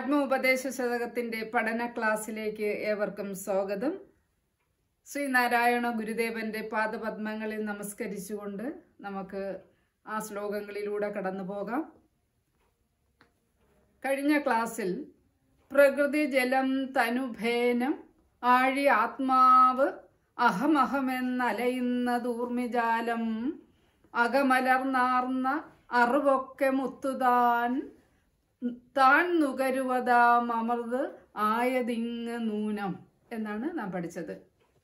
ആത്മോപദേശ ശതകത്തിന്റെ പഠന ക്ലാസ്സിലേക്ക് ഏവർക്കും സ്വാഗതം ശ്രീനാരായണ ഗുരുദേവന്റെ പാദപത്മങ്ങളിൽ നമസ്കരിച്ചുകൊണ്ട് നമുക്ക് ആ ശ്ലോകങ്ങളിലൂടെ കടന്നു പോകാം കഴിഞ്ഞ ക്ലാസ്സിൽ പ്രകൃതി ജലം തനുഭേനം ആഴി ആത്മാവ് അഹമഹമെന്നലയുന്നതൂർമിജാലം അകമലർന്നാർന്ന അറിവൊക്കെ മുത്തുതാൻ താൻ നുകരുവതാം അമൃത് ആയതിങ് നൂനം എന്നാണ് നാം പഠിച്ചത്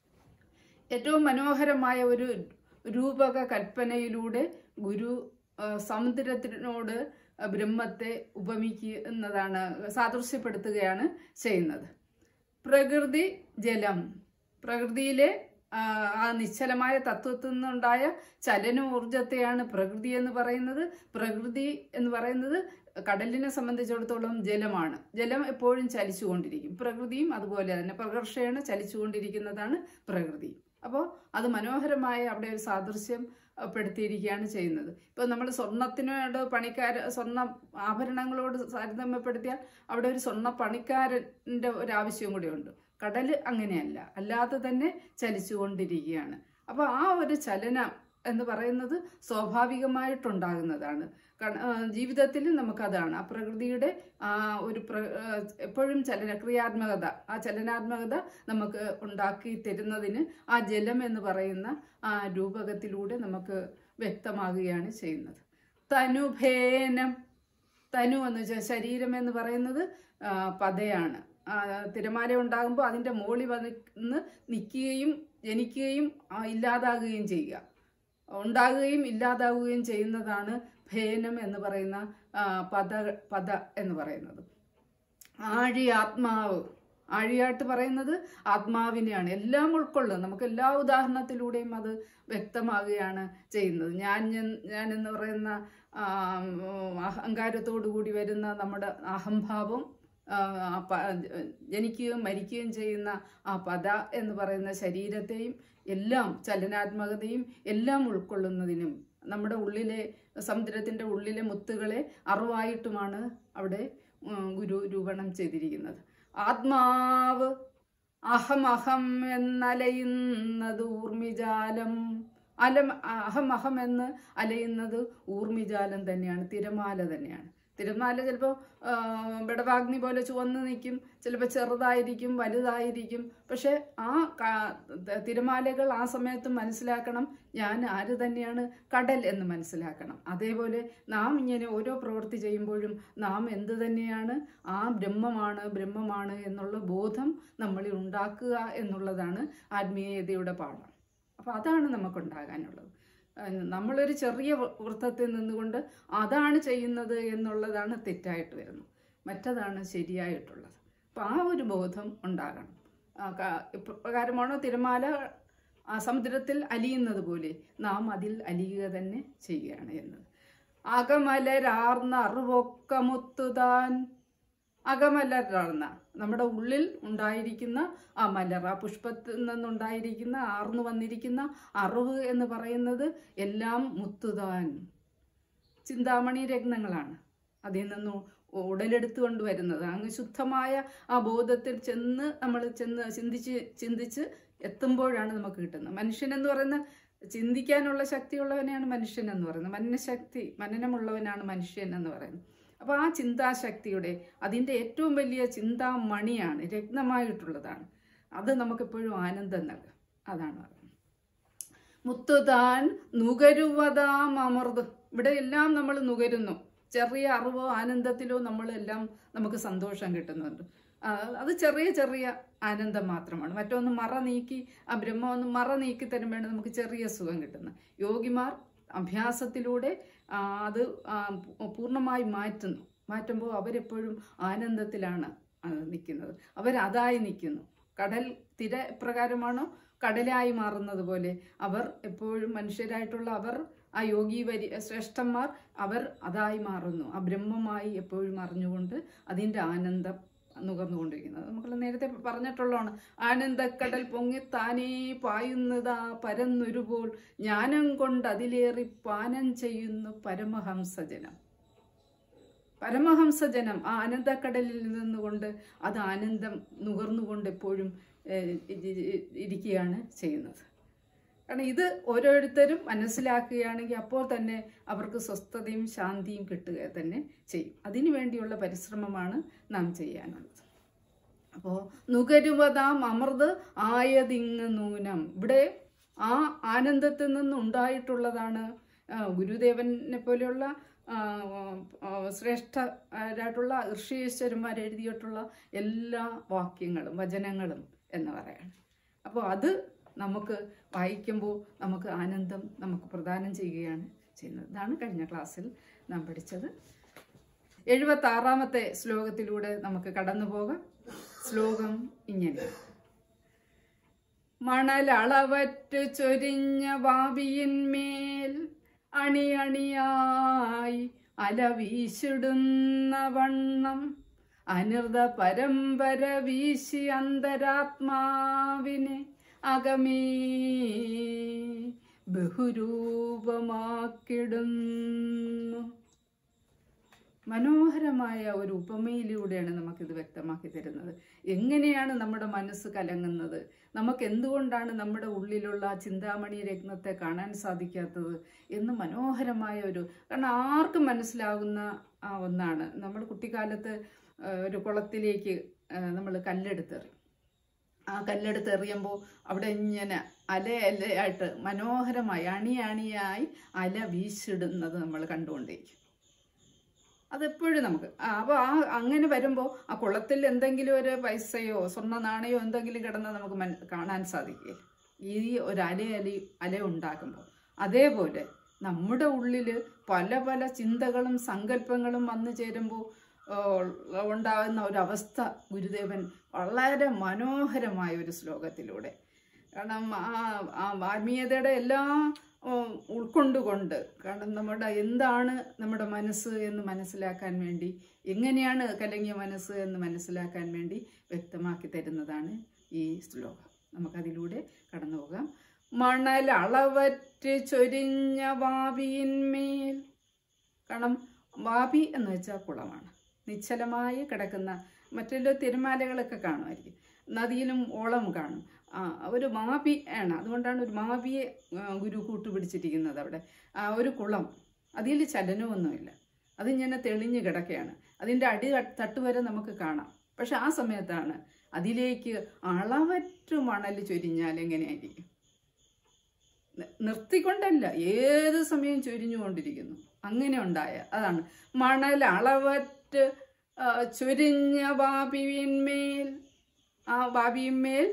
ഏറ്റവും മനോഹരമായ ഒരു രൂപക കൽപ്പനയിലൂടെ ഗുരു ആ, സമുദ്രത്തിനോട് ബ്രഹ്മത്തെ ഉപമിക്കുന്നതാണ് സാദൃശ്യപ്പെടുത്തുകയാണ് ചെയ്യുന്നത് പ്രകൃതി ജലം പ്രകൃതിയിലെ ആ, ആ നിശ്ചലമായ തത്വത്തിൽ നിന്നുണ്ടായ ചലന ഊർജത്തെയാണ് പ്രകൃതി എന്ന് പറയുന്നത് പ്രകൃതി എന്ന് പറയുന്നത് കടലിനെ സംബന്ധിച്ചിടത്തോളം ജലമാണ് ജലം എപ്പോഴും ചലിച്ചുകൊണ്ടിരിക്കും പ്രകൃതിയും അതുപോലെ തന്നെ പ്രകർഷേണ ചലിച്ചുകൊണ്ടിരിക്കുന്നതാണ് പ്രകൃതി അപ്പോൾ അത് മനോഹരമായ അവിടെ ഒരു സാദൃശ്യം അഹ്, പെടുത്തിയിരിക്കുകയാണ് ചെയ്യുന്നത് ഇപ്പോൾ നമ്മൾ സ്വർണത്തിനോട് പണിക്കാർ സ്വർണ്ണ ആഭരണങ്ങളോട് താരതമ്യപ്പെടുത്തിയാൽ അവിടെ ഒരു സ്വർണ്ണ പണിക്കാരൻ്റെ ഒരു ആവശ്യവും കൂടി ഉണ്ട് കടൽ അങ്ങനെയല്ല അല്ലാതെ തന്നെ ചലിച്ചുകൊണ്ടിരിക്കുകയാണ് അപ്പോൾ ആ ഒരു ചലനം എന്ന് പറയുന്നത് സ്വാഭാവികമായിട്ടുണ്ടാകുന്നതാണ് കണ- ആ, ജീവിതത്തിൽ നമുക്കതാണ് ആ പ്രകൃതിയുടെ ആ ഒരു പ്ര ആ, എപ്പോഴും ചലന ക്രിയാത്മകത ആ ചലനാത്മകത നമുക്ക് ഉണ്ടാക്കി തരുന്നതിന് ആ ജലം എന്ന് പറയുന്ന ആ രൂപകത്തിലൂടെ നമുക്ക് വ്യക്തമാകുകയാണ് ചെയ്യുന്നത് തനുഭേനം തനു എന്ന് വെച്ചാൽ ശരീരം എന്ന് പറയുന്നത് ആ, പതയാണ് ആ, തിരമാല ഉണ്ടാകുമ്പോൾ അതിൻ്റെ മോളി വന്ന് നിൽക്കുകയും ജനിക്കുകയും ആ, ഇല്ലാതാകുകയും ചെയ്യുക ഉണ്ടാകുകയും ഇല്ലാതാവുകയും ചെയ്യുന്നതാണ് ഭേനം എന്ന് പറയുന്ന ആ, പദ പദ എന്ന് പറയുന്നത് ആഴി ആത്മാവ് ആഴിയായിട്ട് പറയുന്നത് ആത്മാവിനെയാണ് എല്ലാം ഉൾക്കൊള്ളും നമുക്ക് എല്ലാ ഉദാഹരണത്തിലൂടെയും അത് വ്യക്തമാകുകയാണ് ചെയ്യുന്നത് ഞാൻ ഞാൻ- ഞാൻ എന്ന് പറയുന്ന ആ, ഉം, അഹങ്കാരത്തോടു കൂടി വരുന്ന നമ്മുടെ അഹംഭാവം ആ, ആ പ- ജനിക്കുകയും മരിക്കുകയും ചെയ്യുന്ന ആ പദ എന്ന് പറയുന്ന ശരീരത്തെയും എല്ലാം ചലനാത്മകതയും എല്ലാം ഉൾക്കൊള്ളുന്നതിനും നമ്മുടെ ഉള്ളിലെ സമുദ്രത്തിൻ്റെ ഉള്ളിലെ മുത്തുകളെ അറിവായിട്ടുമാണ് അവിടെ ഉം, ഗുരു രൂപണം ചെയ്തിരിക്കുന്നത് ആത്മാവ് അഹം അഹം എന്നലയുന്നത് ഊർമിജാലം അലം അഹം അഹം എന്ന് അലയുന്നത് ഊർമിജാലം തന്നെയാണ് തിരമാല തന്നെയാണ് തിരമാല ചിലപ്പോൾ ബടവാഗ്നി പോലെ ചുവന്ന് നിൽക്കും ചിലപ്പോൾ ചെറുതായിരിക്കും വലുതായിരിക്കും പക്ഷെ ആ ക- തിരമാലകൾ ആ സമയത്ത് മനസ്സിലാക്കണം ഞാൻ ആര് തന്നെയാണ് കടൽ എന്ന് മനസ്സിലാക്കണം അതേപോലെ നാം ഇങ്ങനെ ഓരോ പ്രവൃത്തി ചെയ്യുമ്പോഴും നാം എന്ത് തന്നെയാണ് ആ ബ്രഹ്മമാണ് ബ്രഹ്മമാണ് എന്നുള്ള ബോധം നമ്മളിൽ ഉണ്ടാക്കുക എന്നുള്ളതാണ് ആത്മീയതയുടെ പാഠം അപ്പോൾ അതാണ് നമുക്കുണ്ടാകാനുള്ളത് അഹ് നമ്മളൊരു ചെറിയ വൃ- വൃത്തത്തിൽ നിന്നുകൊണ്ട് അതാണ് ചെയ്യുന്നത് എന്നുള്ളതാണ് തെറ്റായിട്ട് വരുന്നത് മറ്റതാണ് ശരിയായിട്ടുള്ളത് അപ്പം ആ ഒരു ബോധം ഉണ്ടാകണം ആ ക- ഇപ്രകാരമാണോ തിരമാല ആ സമുദ്രത്തിൽ അലിയുന്നത് പോലെ നാം അതിൽ അലിയുക തന്നെ ചെയ്യുകയാണ് എന്നത് അകമലരാർന്ന അറിവൊക്കെ മുത്തുതാൻ അകമലരാർന്ന നമ്മുടെ ഉള്ളിൽ ഉണ്ടായിരിക്കുന്ന ആ മലർ ആ പുഷ്പത്തിൽ നിന്നുണ്ടായിരിക്കുന്ന ആർന്നു വന്നിരിക്കുന്ന അറിവ് എന്ന് പറയുന്നത് എല്ലാം മുത്തുതാൻ ചിന്താമണി രത്നങ്ങളാണ് അതിൽ നിന്ന് ഉടലെടുത്ത് കൊണ്ടുവരുന്നത് അങ്ങ് ശുദ്ധമായ ആ ബോധത്തിൽ ചെന്ന് നമ്മൾ ചെന്ന് ചിന്തിച്ച് ചിന്തിച്ച് എത്തുമ്പോഴാണ് നമുക്ക് കിട്ടുന്നത് മനുഷ്യൻ എന്ന് പറയുന്ന ചിന്തിക്കാനുള്ള ശക്തിയുള്ളവനെയാണ് മനുഷ്യൻ എന്ന് പറയുന്നത് മനഃശക്തി മനനമുള്ളവനാണ് മനുഷ്യൻ എന്ന് പറയുന്നത് അപ്പോൾ ആ ചിന്താശക്തിയുടെ അതിൻ്റെ ഏറ്റവും വലിയ ചിന്താമണിയാണ് രത്നമായിട്ടുള്ളതാണ് അത് നമുക്കെപ്പോഴും ആനന്ദം നൽകും അതാണ് പറയുന്നത് മുത്തുതാൻ നുകരുവതാം അമൃത് ഇവിടെ എല്ലാം നമ്മൾ നുകരുന്നു ചെറിയ അറിവോ ആനന്ദത്തിലോ നമ്മളെല്ലാം നമുക്ക് സന്തോഷം കിട്ടുന്നുണ്ട് ആ, അത് ചെറിയ ചെറിയ ആനന്ദം മാത്രമാണ് മറ്റൊന്ന് മറ നീക്കി ആ ബ്രഹ്മം ഒന്ന് മറ നീക്കി തരുമ്പോഴാണ് നമുക്ക് ചെറിയ സുഖം കിട്ടുന്നത് യോഗിമാർ അഭ്യാസത്തിലൂടെ ആ, അത് ആ, പൂ- പൂർണ്ണമായി മാറ്റുന്നു മാറ്റുമ്പോൾ അവരെപ്പോഴും ആനന്ദത്തിലാണ് ആ, നിൽക്കുന്നത് അവരതായി നിൽക്കുന്നു കടൽ തിര പ്രകാരമാണോ കടലായി മാറുന്നത് പോലെ അവർ എപ്പോഴും മനുഷ്യരായിട്ടുള്ള അവർ ആ യോഗി വരി ശ്രേഷ്ഠന്മാർ അവർ അതായി മാറുന്നു ആ ബ്രഹ്മമായി എപ്പോഴും അറിഞ്ഞുകൊണ്ട് അതിൻ്റെ ആനന്ദം നുകർന്നുകൊണ്ടിരിക്കുന്നത് നമുക്ക് നേരത്തെ പറഞ്ഞിട്ടുള്ളതാണ് ആനന്ദക്കടൽ പൊങ്ങി താനേ പായുന്നതാ പരന്നൊരുപോൽ ജ്ഞാനം കൊണ്ട് അതിലേറി പാനം ചെയ്യുന്നു പരമഹംസജനം പരമഹംസജനം ആ ആനന്ദക്കടലിൽ നിന്നുകൊണ്ട് അത് ആനന്ദം നുകർന്നുകൊണ്ട് എപ്പോഴും ഏഹ്, ഇ- ഇ- ഇരിക്കുകയാണ് ചെയ്യുന്നത് കാരണം ഇത് ഓരോരുത്തരും മനസ്സിലാക്കുകയാണെങ്കിൽ അപ്പോൾ തന്നെ അവർക്ക് സ്വസ്ഥതയും ശാന്തിയും കിട്ടുക തന്നെ ചെയ്യും അതിനു വേണ്ടിയുള്ള പരിശ്രമമാണ് നാം ചെയ്യാനുള്ളത് അപ്പോൾ നുകരുവതാം അമൃത് ആയതിങ് നൂനം ഇവിടെ ആ ആനന്ദത്തിൽ നിന്നുണ്ടായിട്ടുള്ളതാണ് ആ, ഗുരുദേവനെ പോലെയുള്ള ആ, ആ, ശ്രേഷ്ഠരായിട്ടുള്ള ഋഷീശ്വരന്മാർ എഴുതിയിട്ടുള്ള എല്ലാ വാക്യങ്ങളും വചനങ്ങളും എന്ന് പറയാണ് അപ്പോൾ അത് നമുക്ക് വായിക്കുമ്പോൾ നമുക്ക് ആനന്ദം നമുക്ക് പ്രദാനം ചെയ്യുകയാണ് ചെയ്യുന്നത് ഇതാണ് കഴിഞ്ഞ ക്ലാസ്സിൽ നാം പഠിച്ചത് എഴുപത്തി ആറാമത്തെ ശ്ലോകത്തിലൂടെ നമുക്ക് കടന്നു പോകാം ശ്ലോകം ഇങ്ങനെ മണലളവറ്റു ചൊരിഞ്ഞ വാവിയിന്മേൽ അണിയണിയായി അല വീശിടുന്ന വണ്ണം അനിർദ പരമ്പര വീശി അന്തരാത്മാവിനെ അകമേ ബഹുരൂപമാക്കിടുന്നു മനോഹരമായ ഒരു ഉപമയിലൂടെയാണ് നമുക്കിത് വ്യക്തമാക്കി തരുന്നത് എങ്ങനെയാണ് നമ്മുടെ മനസ്സ് കലങ്ങുന്നത് നമുക്ക് എന്തുകൊണ്ടാണ് നമ്മുടെ ഉള്ളിലുള്ള ആ ചിന്താമണി രത്നത്തെ കാണാൻ സാധിക്കാത്തത് എന്ന് മനോഹരമായ ഒരു കാരണം ആർക്കും മനസ്സിലാകുന്ന ആ ഒന്നാണ് നമ്മൾ കുട്ടിക്കാലത്ത് ആ, ഒരു കുളത്തിലേക്ക് നമ്മൾ കല്ലെടുത്തെറിയും ആ കല്ലെടുത്ത് എറിയുമ്പോൾ അവിടെ ഇങ്ങനെ അല അലയായിട്ട് മനോഹരമായി അണി അണിയായി അല വീശിടുന്നത് നമ്മൾ കണ്ടുകൊണ്ടിരിക്കും അതെപ്പോഴും നമുക്ക് ആ, അപ്പോൾ ആ അങ്ങനെ വരുമ്പോൾ ആ കുളത്തിൽ എന്തെങ്കിലും ഒരു പൈസയോ സ്വർണ്ണ നാണയോ എന്തെങ്കിലും കിടന്ന് നമുക്ക് മൻ കാണാൻ സാധിക്കില്ല ഈ ഒരു അല അലി അല ഉണ്ടാക്കുമ്പോൾ അതേപോലെ നമ്മുടെ ഉള്ളിൽ പല പല ചിന്തകളും സങ്കല്പങ്ങളും വന്നു ചേരുമ്പോൾ ഉണ്ടാകുന്ന ഒരവസ്ഥ ഗുരുദേവൻ വളരെ മനോഹരമായ ഒരു ശ്ലോകത്തിലൂടെ കാരണം ആ ആ ആത്മീയതയുടെ എല്ലാ ഉം, ഉൾക്കൊണ്ടുകൊണ്ട് കാരണം നമ്മുടെ എന്താണ് നമ്മുടെ മനസ്സ് എന്ന് മനസ്സിലാക്കാൻ വേണ്ടി എങ്ങനെയാണ് കലങ്ങിയ മനസ്സ് എന്ന് മനസ്സിലാക്കാൻ വേണ്ടി വ്യക്തമാക്കി തരുന്നതാണ് ഈ ശ്ലോകം നമുക്കതിലൂടെ കടന്നു പോകാം മണൽ അളവറ്റ് ചൊരിഞ്ഞ വാവിയിന്മേൽ കാരണം വാപി എന്ന് വെച്ചാൽ കുളമാണ് നിശ്ചലമായി കിടക്കുന്ന മറ്റുള്ള തിരമാലകളൊക്കെ കാണുമായിരിക്കും നദിയിലും ഓളം കാണും ആ ഒരു മാപി ആണ് അതുകൊണ്ടാണ് ഒരു മാപിയെ ആ, ഗുരു കൂട്ടുപിടിച്ചിരിക്കുന്നത് അവിടെ ആ ഒരു കുളം അതിൽ ചലനമൊന്നുമില്ല അതിങ്ങനെ തെളിഞ്ഞ് കിടക്കുകയാണ് അതിൻ്റെ അടി തട്ടുവരെ നമുക്ക് കാണാം പക്ഷെ ആ സമയത്താണ് അതിലേക്ക് അളവറ്റു മണൽ ചൊരിഞ്ഞാൽ എങ്ങനെയായിരിക്കും നി- നിർത്തിക്കൊണ്ടല്ല ഏത് സമയം ചൊരിഞ്ഞുകൊണ്ടിരിക്കുന്നു അങ്ങനെ ഉണ്ടായ അതാണ് മണൽ അളവറ്റ് ആ, ചൊരിഞ്ഞ വാപിന്മേൽ ആ വാപിന്മേൽ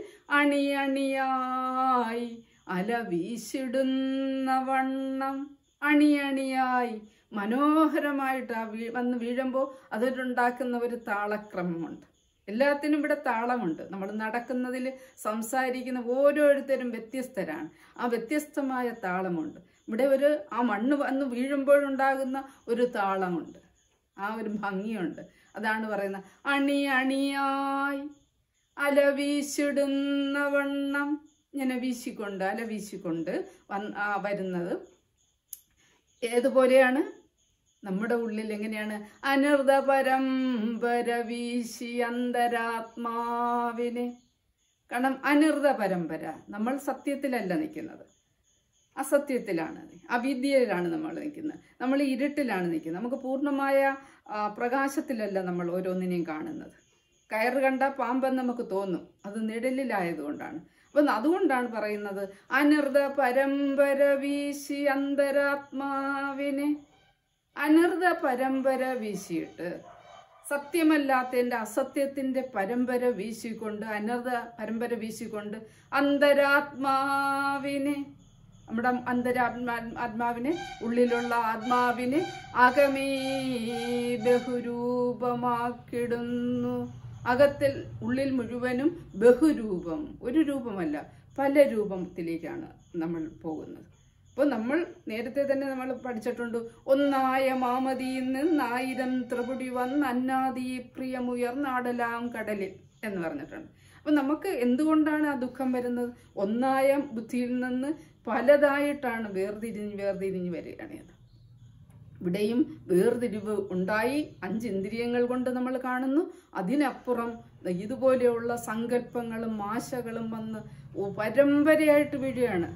അണിയണിയായി അല വീശിടുന്ന വണ്ണം അണിയണിയായി മനോഹരമായിട്ട് ആ വീ വന്ന് വീഴുമ്പോൾ അതിലുണ്ടാക്കുന്ന ഒരു താളക്രമമുണ്ട് എല്ലാത്തിനും ഇവിടെ താളമുണ്ട് നമ്മൾ നടക്കുന്നതിൽ സംസാരിക്കുന്ന ഓരോരുത്തരും വ്യത്യസ്തരാണ് ആ വ്യത്യസ്തമായ താളമുണ്ട് ഇവിടെ ഒരു ആ മണ്ണ് വന്ന് വീഴുമ്പോഴുണ്ടാകുന്ന ഒരു താളമുണ്ട് ആ ഒരു ഭംഗിയുണ്ട് അതാണ് പറയുന്നത് അണി അണിയായി അല വീശിടുന്ന വണ്ണം ഇങ്ങനെ വീശിക്കൊണ്ട് അല വീശിക്കൊണ്ട് വന്ന് ആ വരുന്നത് ഏതുപോലെയാണ് നമ്മുടെ ഉള്ളിൽ എങ്ങനെയാണ് അനർഥ പരമ്പര വീശി അന്തരാത്മാവിനെ കാരണം അനർഥ പരമ്പര നമ്മൾ സത്യത്തിലല്ല നിൽക്കുന്നത് അസത്യത്തിലാണ് അവിദ്യയിലാണ് നമ്മൾ നിൽക്കുന്നത് നമ്മൾ ഇരുട്ടിലാണ് നിൽക്കുന്നത് നമുക്ക് പൂർണ്ണമായ ആ, പ്രകാശത്തിലല്ല നമ്മൾ ഓരോന്നിനെയും കാണുന്നത് കയറ് കണ്ട പാമ്പെന്ന് നമുക്ക് തോന്നും അത് നിഴലിലായതുകൊണ്ടാണ് അപ്പം അതുകൊണ്ടാണ് പറയുന്നത് അനർഥ പരമ്പര വീശി അന്തരാത്മാവിനെ അനർഥ പരമ്പര വീശിയിട്ട് സത്യമല്ലാത്തതിൻ്റെ അസത്യത്തിൻ്റെ പരമ്പര വീശിക്കൊണ്ട് അനർഥ പരമ്പര വീശിക്കൊണ്ട് അന്തരാത്മാവിനെ നമ്മുടെ അന്തരാത്മാ ആത്മാവിനെ ഉള്ളിലുള്ള ആത്മാവിനെ അകമേ ബഹുരൂപമാക്കിടുന്നു അകത്തിൽ ഉള്ളിൽ മുഴുവനും ബഹുരൂപം ഒരു രൂപമല്ല പല രൂപത്തിലേക്കാണ് നമ്മൾ പോകുന്നത് അപ്പോൾ നമ്മൾ നേരത്തെ തന്നെ നമ്മൾ പഠിച്ചിട്ടുണ്ട് ഒന്നായ മാമതിയിൽ നിന്നായിരം ത്രിപുടി വന്ന് അന്നാദി പ്രിയമുയർന്നാടലാം കടലിൽ എന്ന് പറഞ്ഞിട്ടുണ്ട് അപ്പം നമുക്ക് എന്തുകൊണ്ടാണ് ആ ദുഃഖം വരുന്നത് ഒന്നായ ബുദ്ധിയിൽ നിന്ന് പലതായിട്ടാണ് വേർതിരിഞ്ഞ് വേർതിരിഞ്ഞ് വരികയാണ് ഇത് ഇവിടെയും വേർതിരിവ് ഉണ്ടായി അഞ്ച് ഇന്ദ്രിയങ്ങൾ കൊണ്ട് നമ്മൾ കാണുന്നു അതിനപ്പുറം ദാ ഇതുപോലെയുള്ള സങ്കല്പങ്ങളും ആശകളും വന്ന് ഓ- പരമ്പരയായിട്ട് വീഴുകയാണ്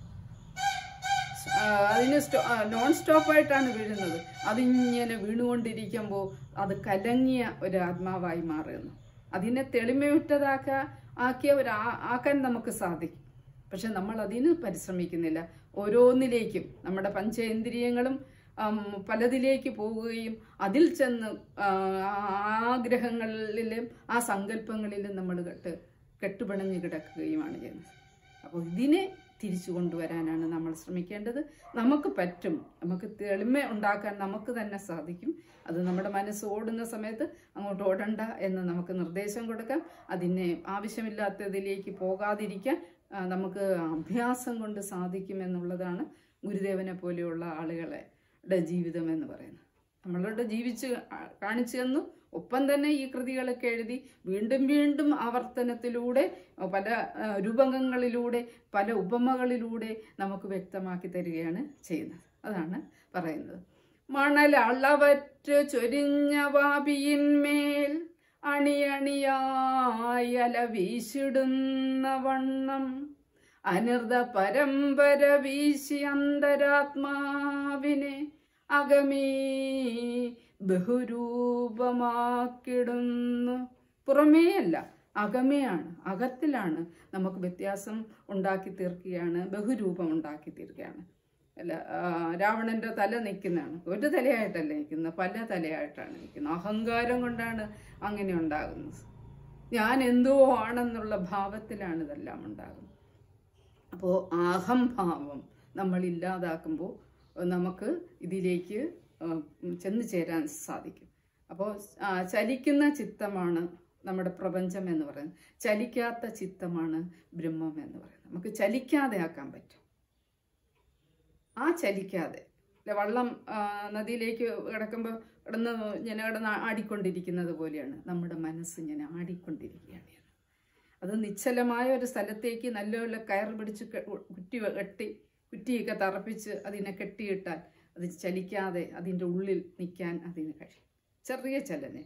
ആ, അതിന് സ്റ്റോ- ആ, നോൺ സ്റ്റോപ്പ് ആയിട്ടാണ് വീഴുന്നത് അതിങ്ങനെ വീണുകൊണ്ടിരിക്കുമ്പോൾ അത് കലങ്ങിയ ഒരു ആത്മാവായി മാറുന്നു അതിനെ തെളിമയുറ്റതാക്ക ആക്കിയ ഒരു ആ- ആക്കാൻ നമുക്ക് സാധിക്കും പക്ഷെ നമ്മൾ അതിന് പരിശ്രമിക്കുന്നില്ല ഓരോന്നിലേക്കും നമ്മുടെ പഞ്ചേന്ദ്രിയങ്ങളും ആം, പലതിലേക്ക് പോവുകയും അതിൽ ചെന്ന് ആ, ആഗ്രഹങ്ങളിലും ആ സങ്കല്പങ്ങളിലും നമ്മൾ കെട്ട് കെട്ടുപിണഞ്ഞ് കിടക്കുകയുമാണ് ചെയ്യുന്നത് അപ്പോൾ ഇതിനെ തിരിച്ചു കൊണ്ടുവരാനാണ് നമ്മൾ ശ്രമിക്കേണ്ടത് നമുക്ക് പറ്റും നമുക്ക് തെളിമ ഉണ്ടാക്കാൻ നമുക്ക് തന്നെ സാധിക്കും അത് നമ്മുടെ മനസ്സ് ഓടുന്ന സമയത്ത് അങ്ങോട്ട് ഓടണ്ട എന്ന് നമുക്ക് നിർദ്ദേശം കൊടുക്കാം അതിനെ ആവശ്യമില്ലാത്തതിലേക്ക് പോകാതിരിക്കാൻ ആ, നമുക്ക് അഭ്യാസം കൊണ്ട് സാധിക്കും എന്നുള്ളതാണ് ഗുരുദേവനെ പോലെയുള്ള ആളുകളുടെ ജീവിതം എന്ന് പറയുന്നത് നമ്മളുടെ ജീവിച്ച് ആ- കാണിച്ചു തന്നു ഒപ്പം തന്നെ ഈ കൃതികളൊക്കെ എഴുതി വീണ്ടും വീണ്ടും ആവർത്തനത്തിലൂടെ പല ആ, രൂപകങ്ങളിലൂടെ പല ഉപമകളിലൂടെ നമുക്ക് വ്യക്തമാക്കി തരികയാണ് ചെയ്യുന്നത് അതാണ് പറയുന്നത് മണൽ അളവറ്റ് ചൊരിഞ്ഞ വാപിയിന്മേൽ അണിയണിയായി അല വീശിടുന്ന വണ്ണം അനർഥ പരമ്പര വീശി അന്തരാത്മാവിനെ അകമേ ബഹുരൂപമാക്കിടുന്നു പുറമേയല്ല അകമയാണ് അകത്തിലാണ് നമുക്ക് വ്യത്യാസം ഉണ്ടാക്കി തീർക്കുകയാണ് ബഹുരൂപം ഉണ്ടാക്കി തീർക്കുകയാണ് അല്ല ആ, രാവണന്റെ തല നിൽക്കുന്നതാണ് ഒരു തലയായിട്ടല്ല നിൽക്കുന്നത് പല തലയായിട്ടാണ് നിൽക്കുന്നത് അഹങ്കാരം കൊണ്ടാണ് അങ്ങനെ ഉണ്ടാകുന്നത് ഞാൻ എന്തോ ആണെന്നുള്ള ഭാവത്തിലാണ് ഇതെല്ലാം ഉണ്ടാകുന്നത് അപ്പോൾ അഹംഭാവം നമ്മൾ ഇല്ലാതാക്കുമ്പോൾ നമുക്ക് ഇതിലേക്ക് ആ, ചെന്ന് ചേരാൻ സാധിക്കും അപ്പോൾ ആ, ചലിക്കുന്ന ചിത്തമാണ് നമ്മുടെ പ്രപഞ്ചം എന്ന് പറയുന്നത് ചലിക്കാത്ത ചിത്തമാണ് ബ്രഹ്മം എന്ന് പറയുന്നത് നമുക്ക് ചലിക്കാതെ ആക്കാൻ പറ്റും ആ ചലിക്കാതെ ഇല്ല, വള്ളം ആ, നദിയിലേക്ക് കിടക്കുമ്പോൾ കിടന്ന് ഇങ്ങനെ കിടന്ന് ആടിക്കൊണ്ടിരിക്കുന്നത് പോലെയാണ് നമ്മുടെ മനസ്സ് ഇങ്ങനെ ആടിക്കൊണ്ടിരിക്കുകയാണ് അത് നിശ്ചലമായ ഒരു സ്ഥലത്തേക്ക് നല്ലപോലെ കയർ പിടിച്ച് കെ- കുറ്റി കെട്ടി കുറ്റിയൊക്കെ തറപ്പിച്ച് അതിനെ കെട്ടിയിട്ടാൽ അത് ചലിക്കാതെ അതിൻ്റെ ഉള്ളിൽ നിൽക്കാൻ അതിന് കഴിയും ചെറിയ ചലനം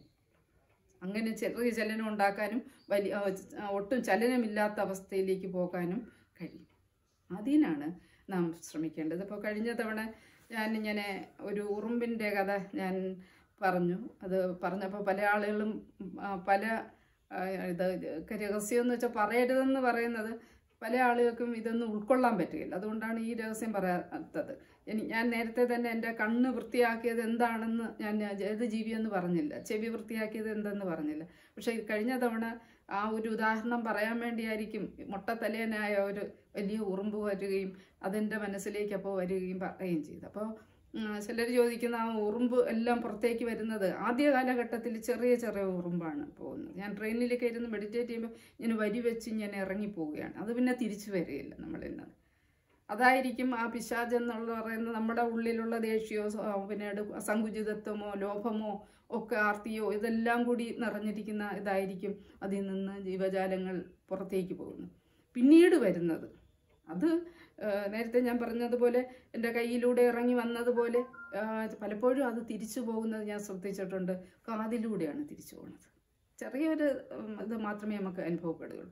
അങ്ങനെ ചെറിയ ചലനം ഉണ്ടാക്കാനും വലിയ ആ, ച- ഒട്ടും ചലനമില്ലാത്ത അവസ്ഥയിലേക്ക് പോകാനും കഴിയും അതിനാണ് നാം ശ്രമിക്കേണ്ടത് ഇപ്പോൾ കഴിഞ്ഞ തവണ ഞാൻ ഇങ്ങനെ ഒരു ഉറുമ്പിൻ്റെ കഥ ഞാൻ പറഞ്ഞു അത് പറഞ്ഞപ്പോൾ പല ആളുകളും ഉം, ആ, പല ആ, ഇത് ഒക്കെ രഹസ്യം എന്ന് വെച്ചാൽ പറയരുതെന്ന് പറയുന്നത് പല ആളുകൾക്കും ഇതൊന്നും ഉൾക്കൊള്ളാൻ പറ്റുകയില്ല അതുകൊണ്ടാണ് ഈ രഹസ്യം പറയാത്തത് ഇനി ഞാൻ നേരത്തെ തന്നെ എൻ്റെ കണ്ണ് വൃത്തിയാക്കിയത് എന്താണെന്ന് ഞാൻ ഏത് ജീവിയെന്ന് പറഞ്ഞില്ല ചെവി വൃത്തിയാക്കിയത് എന്തെന്ന് പറഞ്ഞില്ല പക്ഷേ കഴിഞ്ഞ തവണ ആ ഒരു ഉദാഹരണം പറയാൻ വേണ്ടിയായിരിക്കും മുട്ടത്തലേനായ ഒരു വലിയ ഉറുമ്പ് വരികയും അതെൻ്റെ മനസ്സിലേക്ക് അപ്പോൾ വരികയും പറയുകയും ചെയ്തു അപ്പോൾ ചിലർ ചോദിക്കുന്ന ആ ഉറുമ്പ് എല്ലാം പുറത്തേക്ക് വരുന്നത് ആദ്യ കാലഘട്ടത്തിൽ ചെറിയ ചെറിയ ഉറുമ്പാണ് പോകുന്നത് ഞാൻ ട്രെയിനിലൊക്കെ ഇരുന്ന് മെഡിറ്റേറ്റ് ചെയ്യുമ്പോൾ ഇങ്ങനെ വരി വെച്ച് ഇങ്ങനെ ഇറങ്ങി പോവുകയാണ് അത് പിന്നെ തിരിച്ചു വരികയില്ല നമ്മളിന്നത് അതായിരിക്കും ആ പിശാജ് എന്നുള്ള പറയുന്നത് നമ്മുടെ ഉള്ളിലുള്ള ദേഷ്യമോ സ- പിന്നെ എടു- സങ്കുചിതത്വമോ ലോഭമോ ഒക്കെ ആർത്തിയോ ഇതെല്ലാം കൂടി നിറഞ്ഞിരിക്കുന്ന ഇതായിരിക്കും അതിൽ നിന്ന് ജീവജാലങ്ങൾ പുറത്തേക്ക് പോകുന്നത് പിന്നീട് വരുന്നത് അത് ആ, നേരത്തെ ഞാൻ പറഞ്ഞതുപോലെ എൻ്റെ കയ്യിലൂടെ ഇറങ്ങി വന്നതുപോലെ ആ, പലപ്പോഴും അത് തിരിച്ചു പോകുന്നത് ഞാൻ ശ്രദ്ധിച്ചിട്ടുണ്ട് കാതിലൂടെയാണ് തിരിച്ചു പോകുന്നത് ചെറിയൊരു ഉം, ഇത് മാത്രമേ നമുക്ക് അനുഭവപ്പെടുകയുള്ളൂ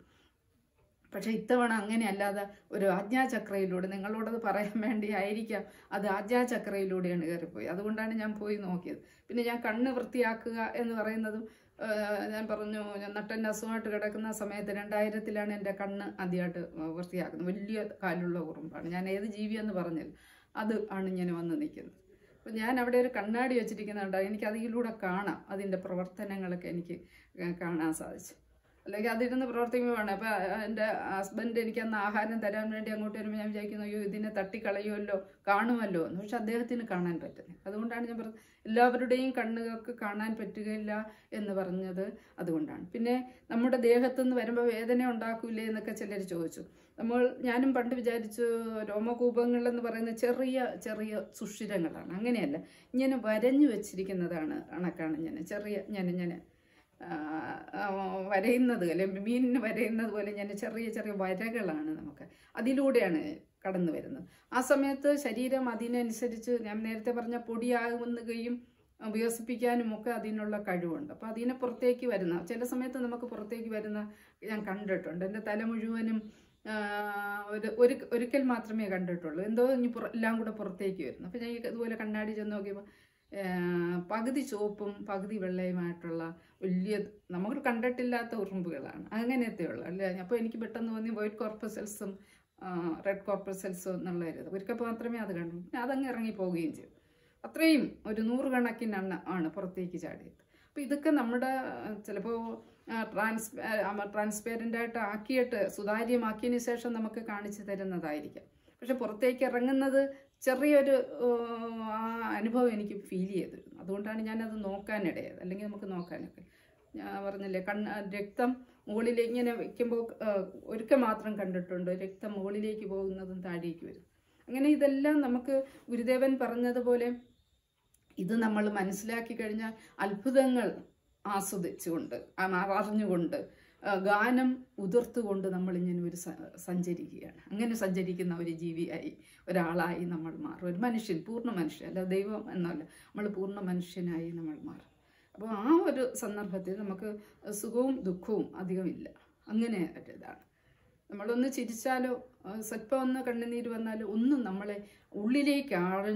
പക്ഷെ ഇത്തവണ അങ്ങനെ അല്ലാതെ ഒരു ആജ്ഞാചക്രയിലൂടെ നിങ്ങളോടത് പറയാൻ വേണ്ടി ആയിരിക്കാം അത് ആജ്ഞാചക്രയിലൂടെയാണ് കയറിപ്പോയി അതുകൊണ്ടാണ് ഞാൻ പോയി നോക്കിയത് പിന്നെ ഞാൻ കണ്ണ് വൃത്തിയാക്കുക എന്ന് പറയുന്നതും ആ, ഞാൻ പറഞ്ഞു ഞാൻ നട്ടൻ്റെ അസുഖമായിട്ട് കിടക്കുന്ന സമയത്ത് രണ്ടായിരത്തിലാണ് എൻ്റെ കണ്ണ് ആദ്യമായിട്ട് വൃത്തിയാക്കുന്നത് വലിയ കാലുള്ള ഉറുമ്പാണ് ഞാൻ ഏത് ജീവിയെന്ന് പറഞ്ഞില്ല അത് ആണ് ഇങ്ങനെ വന്ന് നിൽക്കുന്നത് അപ്പം ഞാൻ അവിടെ ഒരു കണ്ണാടി വെച്ചിരിക്കുന്നുണ്ട് എനിക്ക് അതിലൂടെ കാണാം അതിൻ്റെ പ്രവർത്തനങ്ങളൊക്കെ എനിക്ക് കാണാൻ സാധിച്ചു അല്ലെങ്കിൽ അതിരുന്ന് പ്രവർത്തിക്കുമ്പോഴാണ് അപ്പം എൻ്റെ ഹസ്ബൻഡ് എനിക്ക് അന്ന് ആഹാരം തരാൻ വേണ്ടി അങ്ങോട്ട് വരുമ്പോൾ ഞാൻ വിചാരിക്കുന്നു അയ്യോ ഇതിനെ തട്ടിക്കളയുമല്ലോ കാണുമല്ലോ എന്ന് പക്ഷെ അദ്ദേഹത്തിന് കാണാൻ പറ്റുന്നത് അതുകൊണ്ടാണ് ഞാൻ പറഞ്ഞത് എല്ലാവരുടെയും കണ്ണുകൾക്ക് കാണാൻ പറ്റുകയില്ല എന്ന് പറഞ്ഞത് അതുകൊണ്ടാണ് പിന്നെ നമ്മുടെ ദേഹത്തുനിന്ന് വരുമ്പോൾ വേദന ഉണ്ടാക്കൂലേ എന്നൊക്കെ ചിലർ ചോദിച്ചു നമ്മൾ ഞാനും പണ്ട് വിചാരിച്ചു രോമകൂപങ്ങൾ എന്ന് പറയുന്ന ചെറിയ ചെറിയ സുഷിരങ്ങളാണ് അങ്ങനെയല്ല ഇങ്ങനെ വരഞ്ഞു വെച്ചിരിക്കുന്നതാണ് കണക്കാണ് ഞാൻ ചെറിയ ഞാൻ ഞാൻ ആ, ആ, വരയുന്നത് അല്ലെ മീനിന് വരയുന്നത് പോലെ ഞാൻ ചെറിയ ചെറിയ വരകളാണ് നമുക്ക് അതിലൂടെയാണ് കടന്നു വരുന്നത് ആ സമയത്ത് ശരീരം അതിനനുസരിച്ച് ഞാൻ നേരത്തെ പറഞ്ഞ പൊടിയാകുകയും വികസിപ്പിക്കാനും ഒക്കെ അതിനുള്ള കഴിവുണ്ട് അപ്പോൾ അതിനെ പുറത്തേക്ക് വരുന്ന ചില സമയത്ത് നമുക്ക് പുറത്തേക്ക് വരുന്ന ഞാൻ കണ്ടിട്ടുണ്ട് എൻ്റെ തല മുഴുവനും ആ, ഒരു ഒരു ഒരിക്കൽ മാത്രമേ കണ്ടിട്ടുള്ളൂ എന്തോ ഇനി പുറ എല്ലാം കൂടെ പുറത്തേക്ക് വരുന്നു അപ്പോൾ ഞാൻ ഈ ഇതുപോലെ കണ്ണാടി ചെന്ന് നോക്കിയപ്പോൾ ആ, പകുതി ചുവപ്പും പകുതി വെള്ളയുമായിട്ടുള്ള വലിയ നമുക്ക് കണ്ടിട്ടില്ലാത്ത ഉറുമ്പുകളാണ് അങ്ങനത്തെയുള്ള അല്ലേ അപ്പോൾ എനിക്ക് പെട്ടെന്ന് തോന്നി വൈറ്റ് കോർപ്പസൽസും റെഡ് കോർപ്പസൽസും എന്നുള്ള ഒരു ഇത് ഒരിക്കൽ മാത്രമേ അത് കണ്ടു പിന്നെ അതങ്ങ് ഇറങ്ങി പോവുകയും ചെയ്തു അത്രയും ഒരു നൂറുകണക്കിന് എണ്ണ ആണ് പുറത്തേക്ക് ചാടിയത് അപ്പോൾ ഇതൊക്കെ നമ്മുടെ ചിലപ്പോൾ ട്രാൻസ് ട്രാൻസ്പെറൻ്റ് ആയിട്ട് ആക്കിയിട്ട് സുതാര്യമാക്കിയതിന് ശേഷം നമുക്ക് കാണിച്ചു തരുന്നതായിരിക്കാം പക്ഷെ പുറത്തേക്ക് ഇറങ്ങുന്നത് ചെറിയൊരു ഏഹ്, ആ അനുഭവം എനിക്ക് ഫീൽ ചെയ്തിരുന്നു അതുകൊണ്ടാണ് ഞാനത് നോക്കാനിടയത് അല്ലെങ്കിൽ നമുക്ക് നോക്കാനൊക്കെ ഞാൻ പറഞ്ഞില്ലേ കണ്ണ് രക്തം മുകളിലേക്ക് ഇങ്ങനെ വെക്കുമ്പോൾ ഒരിക്കൽ മാത്രം കണ്ടിട്ടുണ്ട് രക്തം മുകളിലേക്ക് പോകുന്നതും താഴേക്ക് വരും അങ്ങനെ ഇതെല്ലാം നമുക്ക് ഗുരുദേവൻ പറഞ്ഞതുപോലെ ഇത് നമ്മൾ മനസ്സിലാക്കി കഴിഞ്ഞാൽ അത്ഭുതങ്ങൾ ആസ്വദിച്ചുകൊണ്ട് ആ, അറിഞ്ഞുകൊണ്ട് ആ, ഗാനം ഉതിർത്തുകൊണ്ട് നമ്മളിങ്ങനെ ഒരു സ- സഞ്ചരിക്കുകയാണ് അങ്ങനെ സഞ്ചരിക്കുന്ന ഒരു ജീവിയായി ഒരാളായി നമ്മൾ മാറും ഒരു മനുഷ്യൻ പൂർണ്ണ മനുഷ്യൻ അല്ല ദൈവം എന്നല്ല നമ്മൾ പൂർണ്ണ മനുഷ്യനായി നമ്മൾ മാറും അപ്പോൾ ആ ഒരു സന്ദർഭത്തിൽ നമുക്ക് സുഖവും ദുഃഖവും അധികമില്ല അങ്ങനെ ഒരു ഇതാണ് നമ്മളൊന്ന് ചിരിച്ചാലോ ആ, സ്വല്പം ഒന്ന് കണ്ണുനീര് വന്നാലോ ഒന്നും നമ്മളെ ഉള്ളിലേക്ക് ആഴ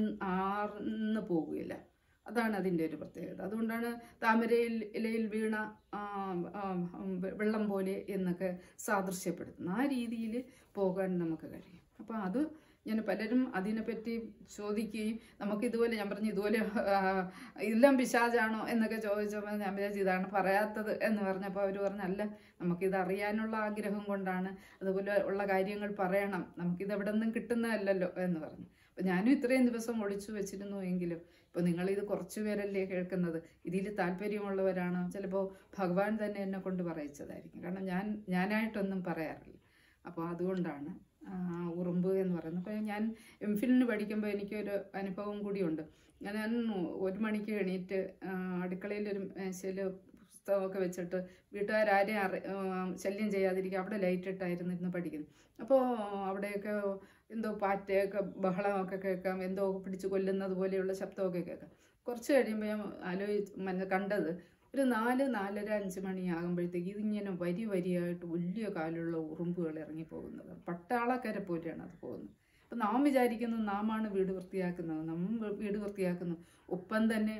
ആർന്ന് പോകുകയില്ല അതാണ് അതിൻ്റെ ഒരു പ്രത്യേകത അതുകൊണ്ടാണ് താമരയിൽ ഇലയിൽ വീണ ആ, ആ, വെ- വെള്ളം പോലെ എന്നൊക്കെ സാദൃശ്യപ്പെടുത്തുന്നത് ആ രീതിയിൽ പോകാൻ നമുക്ക് കഴിയും അപ്പോൾ അത് ഞാൻ പലരും അതിനെപ്പറ്റി ചോദിക്കുകയും നമുക്ക് ഇതുപോലെ ഞാൻ പറഞ്ഞു ഇതുപോലെ ആ, ഇതെല്ലാം പിശാചാണോ എന്നൊക്കെ ചോദിച്ചപ്പോൾ ഞാൻ വിചാരിച്ചു ഇതാണ് പറയാത്തത് എന്ന് പറഞ്ഞപ്പോൾ അവർ പറഞ്ഞല്ല നമുക്കിത് അറിയാനുള്ള ആഗ്രഹം കൊണ്ടാണ് അതുപോലെ ഉള്ള കാര്യങ്ങൾ പറയണം നമുക്കിത് എവിടെ നിന്നും കിട്ടുന്നതല്ലല്ലോ എന്ന് പറഞ്ഞു അപ്പം ഞാനും ഇത്രയും ദിവസം ഒളിച്ചു വെച്ചിരുന്നു എങ്കിലും ഇപ്പോൾ നിങ്ങളിത് കുറച്ച് പേരല്ലേ കേൾക്കുന്നത് ഇതിൽ താല്പര്യമുള്ളവരാണ് ചിലപ്പോൾ ഭഗവാൻ തന്നെ എന്നെ കൊണ്ട് പറയിച്ചതായിരിക്കും കാരണം ഞാൻ ഞാനായിട്ടൊന്നും പറയാറില്ല അപ്പോൾ അതുകൊണ്ടാണ് ആ, ഉറുമ്പ് എന്ന് പറയുന്നത് അപ്പോൾ ഞാൻ എം ഫിലിന് പഠിക്കുമ്പോൾ എനിക്കൊരു അനുഭവം കൂടിയുണ്ട് ഞാൻ ഒരു മണിക്ക് എണീറ്റ് ആ, അടുക്കളയിലൊരു മേശയിൽ പുസ്തകമൊക്കെ വെച്ചിട്ട് വീട്ടുകാരും അറി ആ, ശല്യം ചെയ്യാതിരിക്കുക അവിടെ ലൈറ്റ് ഇട്ടായിരുന്നു ഇരുന്ന് പഠിക്കുന്നത് അപ്പോൾ അവിടെയൊക്കെ എന്തോ പാറ്റയൊക്കെ ബഹളമൊക്കെ കേൾക്കാം എന്തോ പിടിച്ച് കൊല്ലുന്നത് പോലെയുള്ള ശബ്ദമൊക്കെ കേൾക്കാം കുറച്ച് കഴിയുമ്പോൾ ഞാൻ ആലോചിച്ച് മന കണ്ടത് ഒരു നാല് നാലര അഞ്ച് മണിയാകുമ്പോഴത്തേക്ക് ഇതിങ്ങനെ വരി വരിയായിട്ട് വലിയ കാലുള്ള ഉറുമ്പുകൾ ഇറങ്ങിപ്പോകുന്നത് പട്ടാളക്കര പോലെയാണ് അത് പോകുന്നത് അപ്പം നാം വിചാരിക്കുന്നു നാമാണ് വീട് വൃത്തിയാക്കുന്നത് നമ്മൾ വീട് വൃത്തിയാക്കുന്നു ഒപ്പം തന്നെ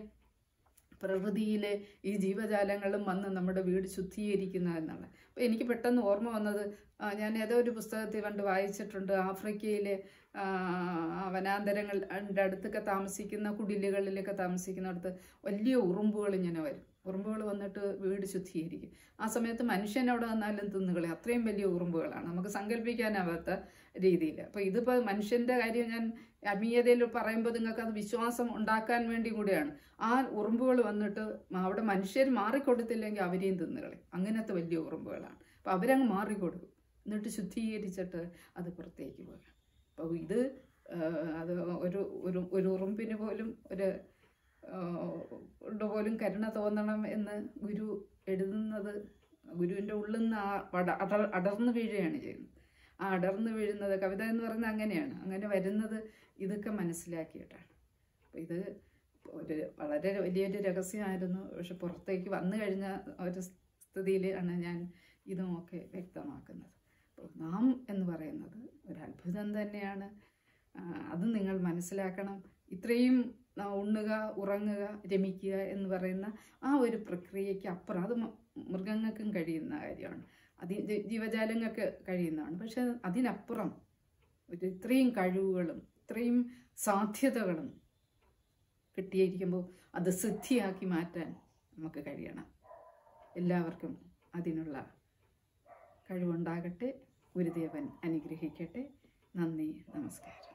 പ്രകൃതിയിലെ ഈ ജീവജാലങ്ങളും വന്ന് നമ്മുടെ വീട് ശുദ്ധീകരിക്കുന്ന എന്നാണ് അപ്പോൾ എനിക്ക് പെട്ടെന്ന് ഓർമ്മ വന്നത് ആ, ഞാൻ ഏതോ ഒരു പുസ്തകത്തിൽ കണ്ട് വായിച്ചിട്ടുണ്ട് ആഫ്രിക്കയിലെ ആ, ആ വനാന്തരങ്ങളുടെ അടുത്തൊക്കെ താമസിക്കുന്ന കുടിലുകളിലൊക്കെ താമസിക്കുന്നിടത്ത് വലിയ ഉറുമ്പുകൾ ഇങ്ങനെ വരും ഉറുമ്പുകൾ വന്നിട്ട് വീട് ശുദ്ധീകരിക്കും ആ സമയത്ത് മനുഷ്യൻ അവിടെ വന്നാലും തിന്നുകളെ അത്രയും വലിയ ഉറുമ്പുകളാണ് നമുക്ക് സങ്കല്പിക്കാനാവാത്ത രീതിയിൽ അപ്പോൾ ഇതിപ്പോൾ മനുഷ്യൻ്റെ കാര്യം ഞാൻ ആത്മീയതയിൽ പറയുമ്പോൾ നിങ്ങൾക്ക് അത് വിശ്വാസം ഉണ്ടാക്കാൻ വേണ്ടി കൂടെയാണ് ആ ഉറുമ്പുകൾ വന്നിട്ട് അവിടെ മനുഷ്യർ മാറിക്കൊടുത്തില്ലെങ്കിൽ അവരെയും തിന്നുകളെ അങ്ങനത്തെ വലിയ ഉറുമ്പുകളാണ് അപ്പോൾ അവരങ്ങ് മാറിക്കൊടുക്കും എന്നിട്ട് ശുദ്ധീകരിച്ചിട്ട് അത് പുറത്തേക്ക് പോകും അപ്പോൾ ഇത് ആ, അത് ഒരു ഒരു ഒരു ഉറുമ്പിന് പോലും ഒരു ആ, ണ്ട് പോലും കരുണ തോന്നണം എന്ന് ഗുരു എഴുതുന്നത് ഗുരുവിൻ്റെ ഉള്ളിൽ നിന്ന് ആ പട അടർ അടർന്നു വീഴുകയാണ് ചെയ്യുന്നത് ആ അടർന്നു വീഴുന്നത് കവിത എന്ന് പറയുന്നത് അങ്ങനെയാണ് അങ്ങനെ വരുന്നത് ഇതൊക്കെ മനസ്സിലാക്കിയിട്ടാണ് അപ്പോൾ ഇത് ഒരു വളരെ വലിയൊരു രഹസ്യമായിരുന്നു പക്ഷെ പുറത്തേക്ക് വന്നു കഴിഞ്ഞ ഒരു സ്ഥിതിയിൽ ആണ് ഞാൻ ഇതുമൊക്കെ വ്യക്തമാക്കുന്നത് അപ്പോൾ നാം എന്ന് പറയുന്നത് ഒരു അത്ഭുതം തന്നെയാണ് ആ, അത് നിങ്ങൾ മനസ്സിലാക്കണം ഇത്രയും ആ, ഉണ്ണുക ഉറങ്ങുക രമിക്കുക എന്ന് പറയുന്ന ആ ഒരു പ്രക്രിയയ്ക്ക് അപ്പുറം അത് മ- മൃഗങ്ങൾക്കും കഴിയുന്ന കാര്യമാണ് അതി ജ- ജീവജാലങ്ങൾക്ക് കഴിയുന്നതാണ് പക്ഷെ അതിനപ്പുറം ഒരു ഇത്രയും കഴിവുകളും ഇത്രയും സാധ്യതകളും കിട്ടിയിരിക്കുമ്പോൾ അത് സിദ്ധിയാക്കി മാറ്റാൻ നമുക്ക് കഴിയണം എല്ലാവർക്കും അതിനുള്ള കഴിവുണ്ടാകട്ടെ ഗുരുദേവൻ അനുഗ്രഹിക്കട്ടെ നന്ദി നമസ്കാരം